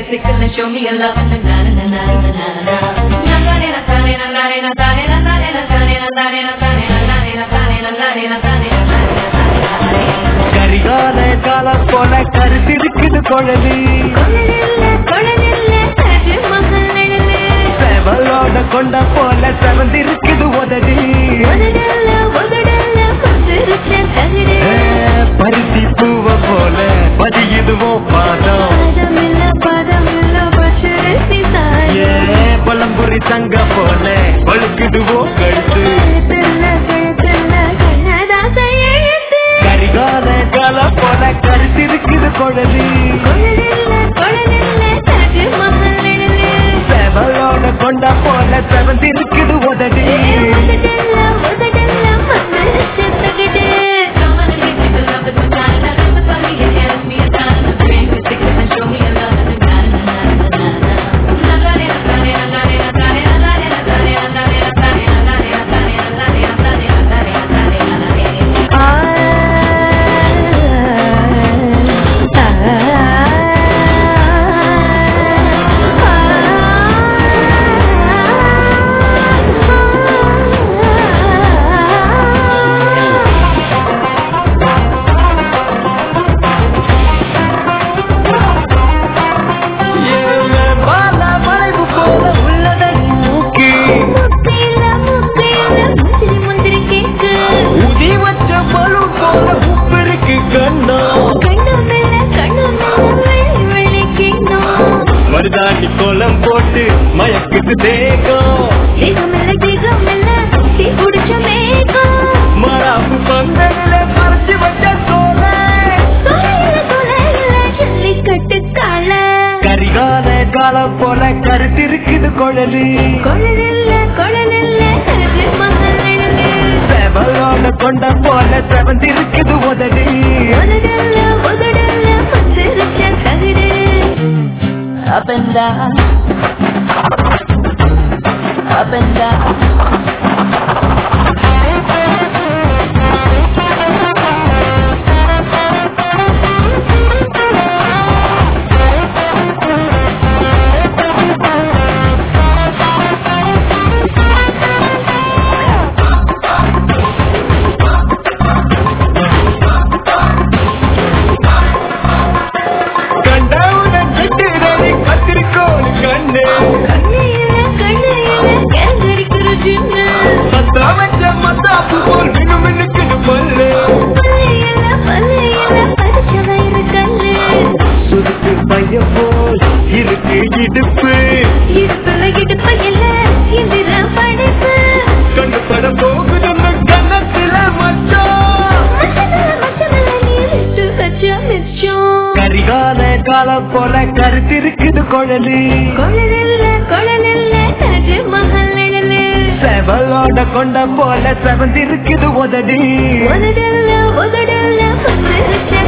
physical and show me your love. Na na na na na na na. Na na na na na na na na na na na na na na na na na na Karikala காலம் போல கருத்திருக்குது குழலி செவலோட கொண்ட போல செவந்திருக்குது உதடி ஏ, பருத்தி பூவ போல பதியுதுவோ பாதம் ஏ பழம்புரி தங்க போல பழுக்குதுவோ கழுத்து கரிகால காலம் போல கருத்திருக்குது குழலி செவலோட கொண்ட போல செவந்திருக்குது உதடி ஏழு பால வளைவு போல உள்ளதை மூக்கி உதி வச்ச பலு போல உப்பிருக்கு கண்ணா மருதாணி கோலம் போட்டு மயக்குது தேகம் மராப்பு பந்தல மறைச்சு வச்ச சோல கரிகால காலம் போல கருத்திருக்குது குழலி செவலோட கொண்ட போல செவந்திருக்குது உதடி Up and down, up and down. கண்டவுடன் விட்டுதலை கத்திரிக்கோள் கண்ணு சத்தா வச்ச மத்தாப்பு போல் மினு மினுக்குது பல்லு சுருக்கு பைய போல் இருக்கு இடுப்பு கண்டு பட போகுது கண்ணத்துல மச்சான் கரிகால காலம் போல கருத்திருக்குது குழலி செவலோட கொண்ட போல செவந்திருக்குது உதடி உதடல்ல உதடல்ல